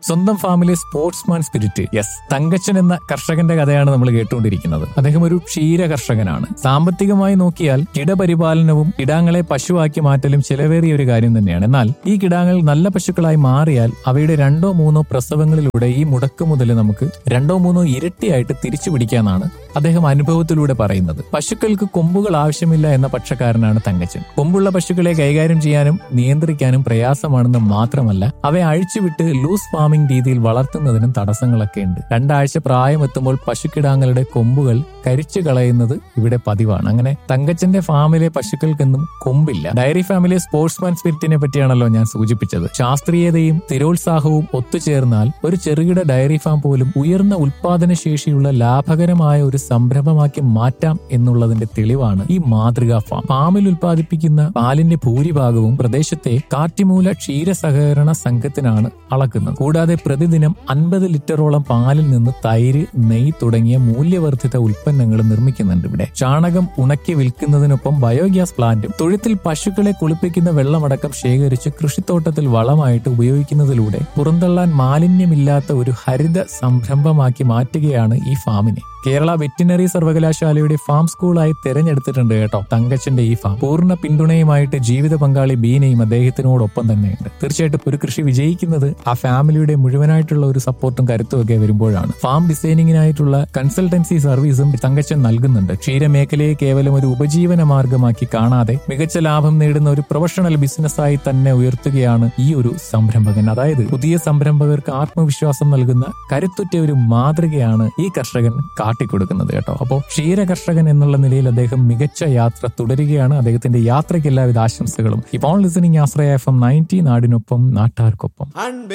സ്വന്തം ഫാമിലെ sportsman spirit yes Thankachan എന്ന കർഷകന്റെ കഥയാണ് നമ്മൾ കേട്ടുകൊണ്ടിരിക്കുന്നത് അദ്ദേഹം ഒരു ക്ഷീര കർഷകനാണ് സാമ്പത്തികമായി നോക്കിയാൽ കിടപരിപാലനവും കിടാങ്ങളെ പശുവാക്കി മാറ്റലും ചിലവേറിയ ഒരു കാര്യം തന്നെയാണ് എന്നാൽ ഈ കിടാങ്ങൾ നല്ല പശുക്കളായി മാറിയാൽ അവയുടെ രണ്ടോ മൂന്നോ പ്രസവങ്ങളിലൂടെ ഈ മുടക്ക് മുതൽ നമുക്ക് രണ്ടോ മൂന്നോ ഇരട്ടിയായിട്ട് തിരിച്ചു പിടിക്കാന്നാണ് അദ്ദേഹം അനുഭവത്തിലൂടെ പറയുന്നത് പശുക്കൾക്ക് കൊമ്പുകൾ ആവശ്യമില്ല എന്ന പക്ഷക്കാരനാണ് തങ്കച്ചൻ കൊമ്പുള്ള പശുക്കളെ കൈകാര്യം ചെയ്യാനും നിയന്ത്രിക്കാനും പ്രയാസമാണെന്ന് മാത്രമല്ല അവയെ അഴിച്ചുവിട്ട് ലൂസ് ഫാമിംഗ് രീതിയിൽ വളർത്തുന്നതിനും തടസ്സങ്ങളൊക്കെ ഉണ്ട് രണ്ടാഴ്ച പ്രായമെത്തുമ്പോൾ പശുക്കിടാങ്ങളുടെ കൊമ്പുകൾ കരിച്ചു കളയുന്നത് ഇവിടെ പതിവാണ് അങ്ങനെ തങ്കച്ചന്റെ ഫാമിലെ പശുക്കൾക്കൊന്നും കൊമ്പില്ല ഡയറി ഫാമിലെ സ്പോർട്സ്മാൻ സ്പിരിറ്റിനെ പറ്റിയാണല്ലോ ഞാൻ സൂചിപ്പിച്ചത് ശാസ്ത്രീയതയും സ്ഥിരോത്സാഹവും ഒത്തുചേർന്നാൽ ഒരു ചെറുകിട ഡയറി ഫാം പോലും ഉയർന്ന ഉൽപാദന ശേഷിയുള്ള ലാഭകരമായ ഒരു സംരംഭമാക്കി മാറ്റാം എന്നുള്ളതിന്റെ തെളിവാണ് ഈ മാതൃകാ ഫാം ഫാമിൽ ഉൽപ്പാദിപ്പിക്കുന്ന പാലിന്റെ ഭൂരിഭാഗവും പ്രദേശത്തെ കാറ്റിമൂല ക്ഷീര സഹകരണ സംഘത്തിനാണ് അളക്കുന്നത് കൂടാതെ പ്രതിദിനം അൻപത് ലിറ്ററോളം പാലിൽ നിന്ന് തൈര് നെയ്യ് തുടങ്ങിയ മൂല്യവർദ്ധിത ഉൽപ്പന്നങ്ങൾ നിർമ്മിക്കുന്നുണ്ട് ഇവിടെ ചാണകം ഉണക്കി വിൽക്കുന്നതിനൊപ്പം ബയോഗ്യാസ് പ്ലാന്റും തൊഴുത്തിൽ പശുക്കളെ കുളിപ്പിക്കുന്ന വെള്ളമടക്കം ശേഖരിച്ച് കൃഷിത്തോട്ടത്തിൽ വളമായിട്ട് ഉപയോഗിക്കുന്നതിലൂടെ പുറന്തള്ളാൻ മാലിന്യമില്ലാത്ത ഒരു ഹരിത സംരംഭമാക്കി മാറ്റുകയാണ് ഈ ഫാമിനെ കേരള വെറ്റിനറി സർവകലാശാലയുടെ ഫാം സ്കൂളായി തെരഞ്ഞെടുത്തിട്ടുണ്ട് കേട്ടോ തങ്കച്ചന്റെ ഈ ഫാം പൂർണ്ണ പിന്തുണയുമായിട്ട് ജീവിത പങ്കാളി ബീനയും അദ്ദേഹത്തിനോടൊപ്പം തന്നെയുണ്ട് തീർച്ചയായിട്ടും ഒരു കൃഷി വിജയിക്കുന്നത് ആ ഫാമിലിയുടെ മുഴുവനായിട്ടുള്ള ഒരു സപ്പോർട്ടും കരുത്തും ഒക്കെ വരുമ്പോഴാണ് ഫാം ഡിസൈനിങ്ങിനായിട്ടുള്ള കൺസൾട്ടൻസി സർവീസും തങ്കച്ചൻ നൽകുന്നുണ്ട് ക്ഷീരമേഖലയെ കേവലം ഒരു ഉപജീവന മാർഗമാക്കി കാണാതെ മികച്ച ലാഭം നേടുന്ന ഒരു പ്രൊഫഷണൽ ബിസിനസ്സായി തന്നെ ഉയർത്തുകയാണ് ഈ ഒരു സംരംഭകൻ അതായത് പുതിയ സംരംഭകർക്ക് ആത്മവിശ്വാസം നൽകുന്ന കരുത്തുറ്റ ഒരു മാതൃകയാണ് ഈ കർഷകൻ കാട്ടിക്കൊടുക്കുന്നത് കേട്ടോ അപ്പോൾ ക്ഷീര കർഷകൻ എന്നുള്ള നിലയിൽ അദ്ദേഹം മികച്ച യാത്ര തുടരുകയാണ് അദ്ദേഹത്തിന്റെ യാത്രയ്ക്ക് എല്ലാവിധ ആശംസകളും ഇപ്പോൾ listening Ashraya F M ninety നാടിനൊപ്പം നാട്ടാർക്കൊപ്പം